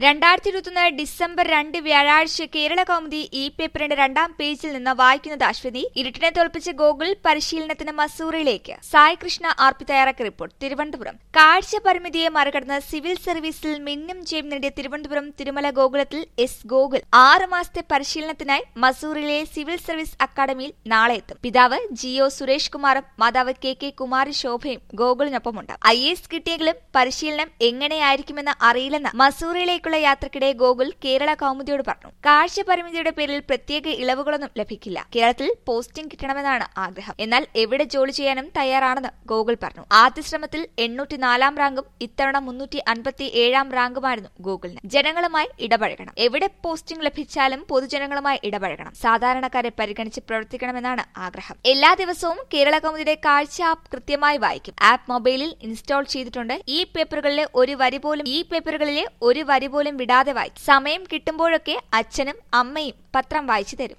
രണ്ടായിരത്തി ഇരുപത്തൊന്ന് ഡിസംബർ രണ്ട് വ്യാഴാഴ്ച കേരള കൗമുദി ഇ പേപ്പറിന്റെ രണ്ടാം പേജിൽ നിന്ന് വായിക്കുന്നത് അശ്വതി ഇരുട്ടിനെ തോൽപ്പിച്ച ഗോകുൽ പരിശീലനത്തിന് മസൂറിലേക്ക് സായി കൃഷ്ണ ആർ പി തയ്യാറാക്കിയ റിപ്പോർട്ട് തിരുവനന്തപുരം കാഴ്ച പരിമിതിയെ മറികടന്ന് സിവിൽ സർവീസിൽ മിന്നും ജയം നേടിയ തിരുവനന്തപുരം തിരുമല ഗോകുലത്തിൽ എസ് ഗോകുൽ ആറ് മാസത്തെ പരിശീലനത്തിനായി മസൂറിലെ സിവിൽ സർവീസ് അക്കാദമിയിൽ നാളെ എത്തും പിതാവ് ജിഒ സുരേഷ് കുമാറും മാതാവ് കെ കെ കുമാരി ശോഭയും ഗോകുലിനൊപ്പമുണ്ട് ഐ എസ് കിട്ടിയെങ്കിലും പരിശീലനം എങ്ങനെയായിരിക്കുമെന്ന് അറിയില്ലെന്ന് മസൂറിലേക്കുള്ള യാത്രക്കിടെ ഗോകുൽ കേരള കൗമുദിയോട് പറഞ്ഞു കാഴ്ച പരിമിതിയുടെ പേരിൽ പ്രത്യേക ഇളവുകളൊന്നും ലഭിക്കില്ല കേരളത്തിൽ പോസ്റ്റിംഗ് കിട്ടണമെന്നാണ് ആഗ്രഹം എന്നാൽ എവിടെ ജോലി ചെയ്യാനും തയ്യാറാണെന്ന് ഗോകുൽ പറഞ്ഞു ആദ്യ ശ്രമത്തിൽ എണ്ണൂറ്റി നാലാം റാങ്കും ഇത്തവണ മുന്നൂറ്റി അൻപത്തി ഏഴാം റാങ്കുമായിരുന്നു ഗൂഗിളിന് ജനങ്ങളുമായി ഇടപഴകണം എവിടെ പോസ്റ്റിംഗ് ലഭിച്ചാലും പൊതുജനങ്ങളുമായി ഇടപഴകണം സാധാരണക്കാരെ പരിഗണിച്ച് പ്രവർത്തിക്കണമെന്നാണ് ആഗ്രഹം എല്ലാ ദിവസവും കേരള കൗമുദിയുടെ കാഴ്ച ആപ്പ് കൃത്യമായി വായിക്കും ആപ്പ് മൊബൈലിൽ ഇൻസ്റ്റാൾ ചെയ്തിട്ടുണ്ട് ഈ പേപ്പറുകളിലെ ഒരു വരി പോലും ഈ പേപ്പറുകളിലെ ഒരു വരി പോലും വിടാതെ വായിക്കും സമയം കിട്ടുമ്പോഴൊക്കെ അച്ഛനും അമ്മയും പത്രം വായിച്ചു തരും